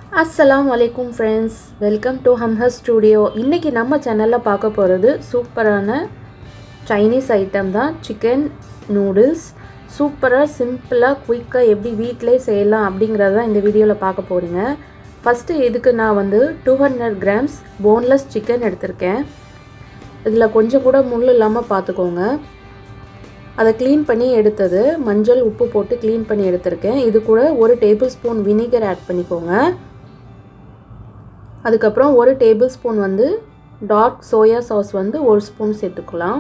அஸ்ஸலாம் வலைக்கும் friends welcome to ஹம்ஹர் ஸ்டூடியோ இன்றைக்கி நம்ம சேனலில் பார்க்க போகிறது சூப்பரான சைனீஸ் ஐட்டம் தான் சிக்கன் நூடுல்ஸ் சூப்பராக சிம்பிளாக குயிக்காக எப்படி வீட்டிலே செய்யலாம் அப்படிங்கிறத தான் இந்த வீடியோவில் பார்க்க போகிறீங்க ஃபஸ்ட்டு இதுக்கு நான் வந்து two hundred grams boneless chicken எடுத்திருக்கேன் இதில் கொஞ்சம் கூட முள் இல்லாமல் பார்த்துக்கோங்க அதை க்ளீன் பண்ணி எடுத்தது மஞ்சள் உப்பு போட்டு க்ளீன் பண்ணி எடுத்திருக்கேன் இது கூட ஒரு டேபிள் ஸ்பூன் வினிகர் ஆட் பண்ணிக்கோங்க அதுக்கப்புறம் ஒரு டேபிள் ஸ்பூன் வந்து டார்க் சோயா சாஸ் வந்து ஒரு ஸ்பூன் சேர்த்துக்கலாம்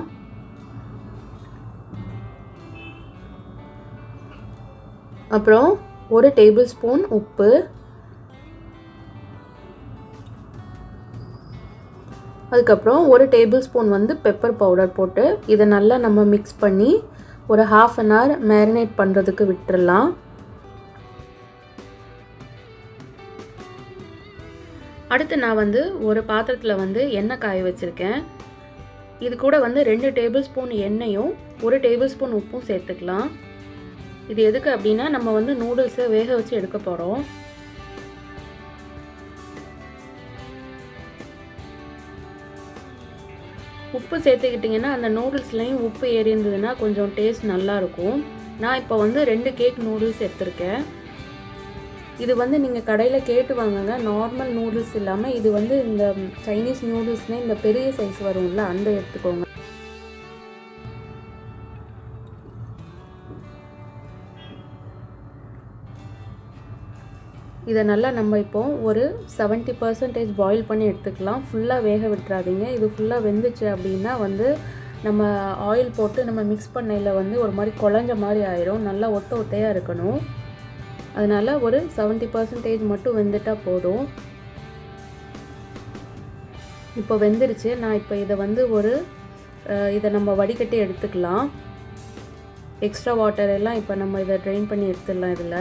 அப்புறம் ஒரு டேபிள் ஸ்பூன் உப்பு அதுக்கப்புறம் ஒரு டேபிள் ஸ்பூன் வந்து பெப்பர் பவுடர் போட்டு இதை நல்லா நம்ம மிக்ஸ் பண்ணி ஒரு ஹாஃப் அன் ஹவர் மேரினேட் பண்ணுறதுக்கு விட்டுடலாம் அடுத்து நான் வந்து ஒரு பாத்திரத்தில் வந்து எண்ணெய் காய வச்சுருக்கேன் இது கூட வந்து ரெண்டு டேபிள் ஸ்பூன் எண்ணெயும் ஒரு டேபிள் ஸ்பூன் உப்பும் சேர்த்துக்கலாம் இது எதுக்கு அப்படின்னா நம்ம வந்து நூடுல்ஸை வேக வச்சு எடுக்க போகிறோம் உப்பு சேர்த்துக்கிட்டிங்கன்னா அந்த நூடுல்ஸ்லேயும் உப்பு ஏறி இருந்ததுன்னா கொஞ்சம் டேஸ்ட் நல்லாயிருக்கும் நான் இப்போ வந்து ரெண்டு கேக் நூடுல்ஸ் எடுத்திருக்கேன் இது வந்து நீங்கள் கடையில் கேட்டு வாங்குங்க நார்மல் நூடுல்ஸ் இல்லாமல் இது வந்து இந்த சைனீஸ் நூடுல்ஸ்னே இந்த பெரிய சைஸ் வரும்ல அந்த எடுத்துக்கோங்க இதை நல்லா நம்ம இப்போ ஒரு செவன்ட்டி பர்சன்டேஜ் பாயில் பண்ணி எடுத்துக்கலாம் ஃபுல்லாக வேக விட்டுறாதீங்க இது ஃபுல்லாக வெந்துச்சு அப்படின்னா வந்து நம்ம ஆயில் போட்டு நம்ம மிக்ஸ் பண்ணையில் வந்து ஒரு மாதிரி குழஞ்ச மாதிரி ஆயிரும் நல்லா ஒத்த ஒத்தையாக இருக்கணும் அதனால் ஒரு செவன்ட்டி பர்சன்டேஜ் மட்டும் வெந்துட்டால் போதும் இப்போ வெந்துருச்சு நான் இப்போ இதை வந்து ஒரு இதை நம்ம வடிகட்டி எடுத்துக்கலாம் எக்ஸ்ட்ரா வாட்டர் எல்லாம் இப்போ நம்ம இதை ட்ரெயின் பண்ணி எடுத்துடலாம் இதில்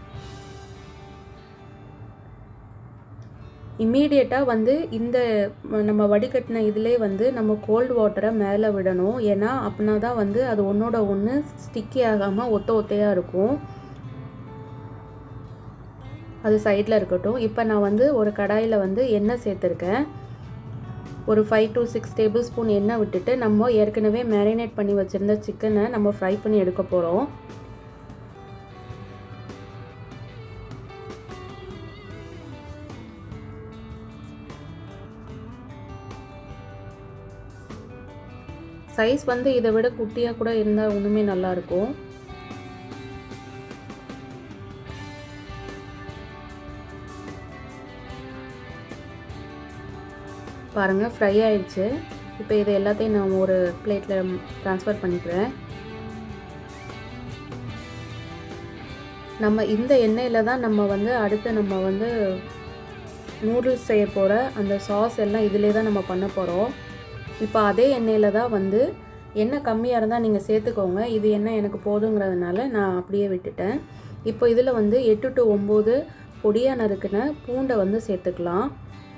இம்மீடியட்டாக வந்து இந்த நம்ம வடிகட்டின இதிலே வந்து நம்ம கோல்டு வாட்டரை மேலே விடணும் ஏன்னா அப்படின்னா தான் வந்து அது ஒன்றோட ஒன்று ஸ்டிக்கி ஆகாமல் ஒத்த ஒத்தையாக இருக்கும் அது சைடில் இருக்கட்டும் இப்போ நான் வந்து ஒரு கடாயில் வந்து எண்ணெய் சேர்த்துருக்கேன் ஒரு five to six tablespoon எண்ணெய் விட்டுட்டு நம்ம ஏற்கனவே மேரினேட் பண்ணி வச்சுருந்த சிக்கனை நம்ம ஃப்ரை பண்ணி எடுக்க போகிறோம் சைஸ் வந்து இதை விட குட்டியாக கூட இருந்தால் ஒன்றுமே நல்லாயிருக்கும் பாருங்கள் ஃப்ரை ஆயிடுச்சு இப்போ இது எல்லாத்தையும் நான் ஒரு பிளேட்டில் ட்ரான்ஸ்ஃபர் பண்ணிக்கிறேன் நம்ம இந்த எண்ணெயில் தான் நம்ம வந்து அடுத்து நம்ம வந்து நூடுல்ஸ் செய்ய போகிற அந்த சாஸ் எல்லாம் இதிலே தான் நம்ம பண்ண போகிறோம் இப்போ அதே எண்ணெயில் தான் வந்து எண்ணெய் கம்மியாக இருந்தால் நீங்கள் சேர்த்துக்கோங்க இது எண்ணெய் எனக்கு போதுங்கிறதுனால நான் அப்படியே விட்டுட்டேன் இப்போ இதில் வந்து எட்டு டு ஒம்பது பொடியாக நறுக்கின பூண்டை வந்து சேர்த்துக்கலாம்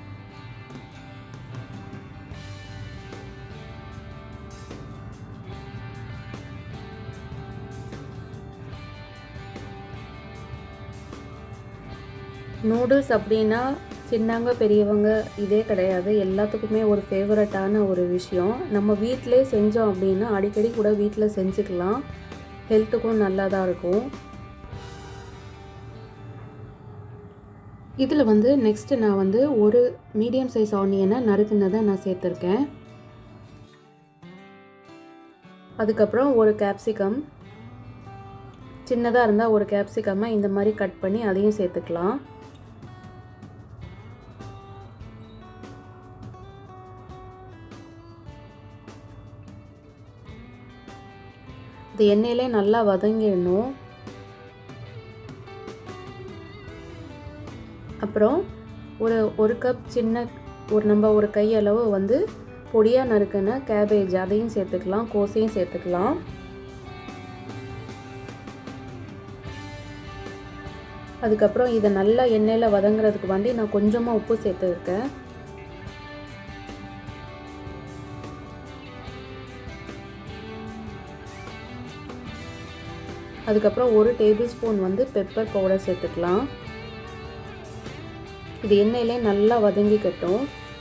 நூடுல்ஸ் அப்படின்னா சின்னவங்க பெரியவங்க இதே கிடையாது எல்லாத்துக்குமே ஒரு ஃபேவரட்டான ஒரு விஷயம் நம்ம வீட்டிலே செஞ்சோம் அப்படின்னா அடிக்கடி கூட வீட்டில் செஞ்சுக்கலாம் ஹெல்த்துக்கும் நல்லா தான் இருக்கும் இதில் வந்து நெக்ஸ்ட்டு நான் வந்து ஒரு மீடியம் சைஸ் ஆனியனை நறுக்குனதை நான் சேர்த்துருக்கேன் அதுக்கப்புறம் ஒரு கேப்சிகம் சின்னதாக இருந்தால் ஒரு கேப்சிகம்மை இந்த மாதிரி கட் பண்ணி அதையும் சேர்த்துக்கலாம் இது எண்ணெயிலே நல்லா வதங்கிடணும் அப்புறம் ஒரு ஒரு கப் சின்ன ஒரு நம்ம ஒரு கையளவு வந்து பொடியாக நறுக்கின கேபேஜ் அதையும் சேர்த்துக்கலாம் கோஸையும் சேர்த்துக்கலாம் அதுக்கப்புறம் இதை நல்லா எண்ணெயில் வதங்குறதுக்கு வேண்டி நான் கொஞ்சமாக உப்பு சேர்த்துருக்கேன் அதுக்கப்புறம் ஒரு டேபிள் ஸ்பூன் வந்து பெப்பர் பவுடர் சேர்த்துக்கலாம் இது எண்ணெயிலே நல்லா வதங்கிக்கட்டும்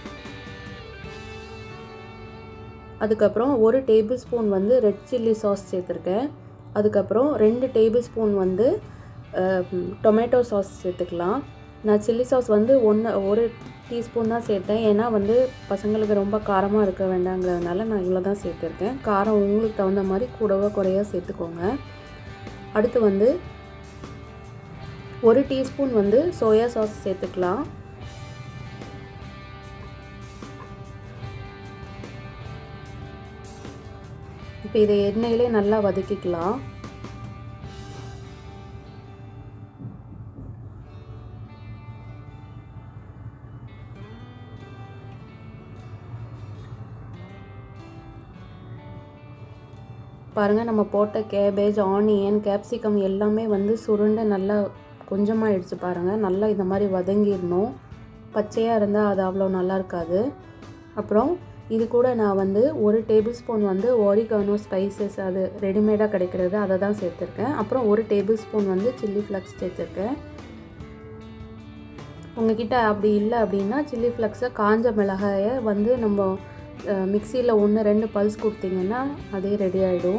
அதுக்கப்புறம் ஒரு டேபிள் ஸ்பூன் வந்து ரெட் சில்லி சாஸ் சேர்த்துருக்கேன் அதுக்கப்புறம் ரெண்டு டேபிள் ஸ்பூன் வந்து டொமேட்டோ சாஸ் சேர்த்துக்கலாம் நான் சில்லி சாஸ் வந்து ஒன்று ஒரு டீஸ்பூன் தான் சேர்த்தேன் ஏன்னா வந்து பசங்களுக்கு ரொம்ப காரமாக இருக்க வேண்டாங்கிறதுனால நான் இவ்வளோ தான் சேர்த்துருக்கேன் காரம் உங்களுக்கு தகுந்த மாதிரி கூடவோ குறையா சேர்த்துக்கோங்க அடுத்து வந்து ஒரு டீஸ்பூன் வந்து சோயா சாஸ் சேர்த்துக்கலாம் இப்போ இதை எண்ணெயிலே நல்லா வதக்கிக்கலாம் பாருங்கள் நம்ம போட்ட கேபேஜ் ஆனியன் கேப்சிகம் எல்லாமே வந்து சுருண்டு நல்லா கொஞ்சமாக ஆயிடுச்சு பாருங்கள் நல்லா இந்த மாதிரி வதங்கிடணும் பச்சையாக இருந்தால் அது அவ்வளோ நல்லா இருக்காது அப்புறம் இது கூட நான் வந்து ஒரு டேபிள் ஸ்பூன் வந்து ஒரிகானோ ஸ்பைசஸ் அது ரெடிமேடாக கிடைக்கிறது அதை தான் சேர்த்துருக்கேன் அப்புறம் ஒரு டேபிள் ஸ்பூன் வந்து சில்லி ஃப்ளக்ஸ் சேர்த்துருக்கேன் உங்ககிட்ட அப்படி இல்லை அப்படின்னா சில்லி ஃப்ளக்ஸை காஞ்ச மிளகாயை வந்து நம்ம மிக்சியில் ஒன்று ரெண்டு பல்ஸ் கொடுத்தீங்கன்னா அதே ரெடி ஆகிடும்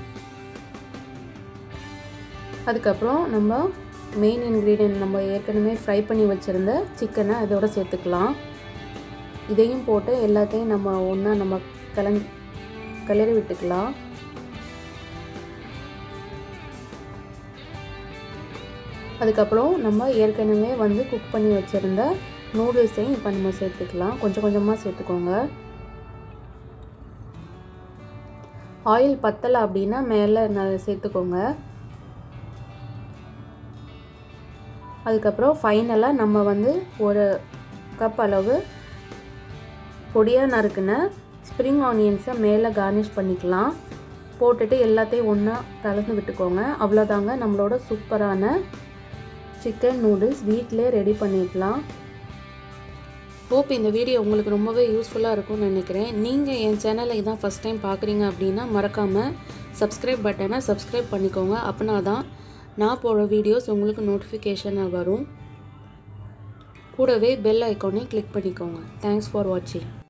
அதுக்கப்புறம் நம்ம மெயின் இன்க்ரீடியன்ட் நம்ம ஏற்கனவே ஃப்ரை பண்ணி வச்சுருந்த சிக்கனை அதோட சேர்த்துக்கலாம் இதையும் போட்டு எல்லாத்தையும் நம்ம ஒன்றா நம்ம கலந் கிளறி விட்டுக்கலாம் அதுக்கப்புறம் நம்ம ஏற்கனவே வந்து குக் பண்ணி வச்சுருந்த நூடுல்ஸையும் இப்போ நம்ம சேர்த்துக்கலாம் கொஞ்சம் கொஞ்சமாக சேர்த்துக்கோங்க ஆயில் பத்தலை அப்படின்னா மேலே ந சேர்த்துக்கோங்க அதுக்கப்புறம் ஃபைனலாக நம்ம வந்து ஒரு கப் அளவு பொடியாக நறுக்குன ஸ்ப்ரிங் ஆனியன்ஸை மேலே கார்னிஷ் பண்ணிக்கலாம் போட்டுட்டு எல்லாத்தையும் ஒன்றா கலந்து விட்டுக்கோங்க அவ்வளோதாங்க நம்மளோட சூப்பரான சிக்கன் நூடுல்ஸ் வீட்டிலே ரெடி பண்ணிக்கலாம் ஹோப் இந்த வீடியோ உங்களுக்கு ரொம்பவே யூஸ்ஃபுல்லாக இருக்கும்னு நினைக்கிறேன் நீங்கள் என் சேனலை இதான் ஃபஸ்ட் டைம் பார்க்குறீங்க அப்படின்னா மறக்காமல் சப்ஸ்கிரைப் பட்டனை சப்ஸ்கிரைப் பண்ணிக்கோங்க அப்படின்னா தான் நான் போடுற வீடியோஸ் உங்களுக்கு நோட்டிஃபிகேஷனாக வரும் கூடவே பெல் ஐக்கானே கிளிக் பண்ணிக்கோங்க தேங்க்ஸ் ஃபார் வாட்சிங்